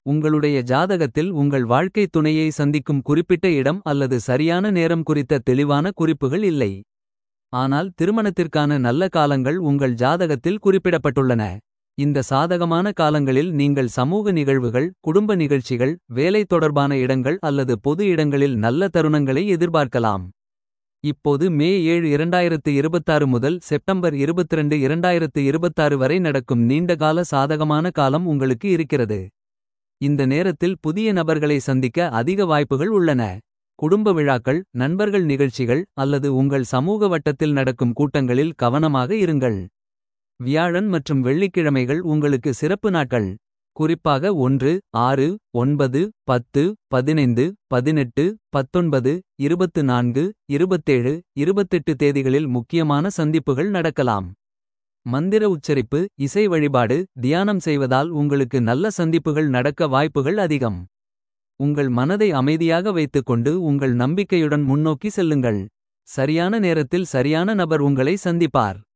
உங்களுடைய ஜாதகத்தில் உங்கள் வாழ்க்கைத் துணையை சந்திக்கும் குறிப்பிட்ட இடம் அல்லது சரியான நேரம் குறித்த தெளிவான குறிப்புகள் இல்லை. ஆனால் திருமணத்திற்கான நல்ல காலங்கள் உங்கள் ஜாதகத்தில் குறிப்பிடப்பட்டுள்ளன. இந்த சாதகமான காலங்களில் நீங்கள் சமூக நிகழ்வுகள். குடும்ப நிகழ்ச்சிகள் வேலை தொடர்பான இடங்கள் அல்லது பொது இடங்களில் நல்ல தருணங்களை எதிர்பார்க்கலாம். இப்போது மே 7 2026 முதல் செப்டம்பர் 22 2026 வரை நடக்கும் நீண்டகால சாதகமான காலம் உங்களுக்கு இருக்கிறது. இந்த நேரத்தில் புதிய நபர்களை சந்திக்க அதிக வாய்ப்புகள் உள்ளன. குடும்ப விழாக்கள் நண்பர்கள் நிகழ்ச்சிகள் அல்லது உங்கள் சமூக வட்டத்தில் நடக்கும் கூட்டங்களில் கவனமாக இருங்கள். வியாழன் மற்றும் வெள்ளிக்கிழமைகள் உங்களுக்கு சிறப்பு நாட்கள். குறிப்பாக 1 6 9 10 15 18 19 24 27 28 தேதிகளில் முக்கியமான சந்திப்புகள் நடக்கலாம். மந்திர உச்சரிப்பு இசை வழிபாடு தியானம் செய்வதால் உங்களுக்கு நல்ல சந்திப்புகள் நடக்க வாய்ப்புகள் அதிகம். உங்கள் மனதை அமைதியாக வைத்துக்கொண்டு உங்கள் நம்பிக்கையுடன் முன்னோக்கி செல்லுங்கள். சரியான நேரத்தில் சரியான நபர் உங்களை சந்திப்பார்.